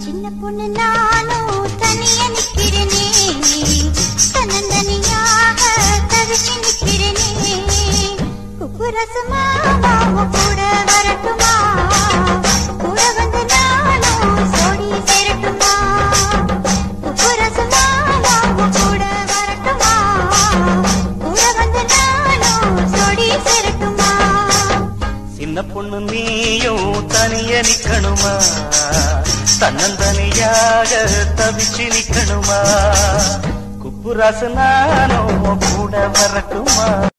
சின்ன பொண்ணு நானும் தனியா நிக்கிறேனே தன்னந்தனியாக தவிச்சு நிக்கிறேனே குப்புரசமா மாமா கூட வரட்டுமா கூட வந்து நானும் சோடி சேரட்டுமா குப்புரசமா மாமா கூட வரட்டுமா கூட வந்து நானும் சோடி சேரட்டுமா சின்ன பொண்ணு நீயும் தனிய நிக்கணுமா தன்னந்தனியாக தவிச்சு நிக்கணுமா குப்புராசு நானும் கூட வரட்டுமா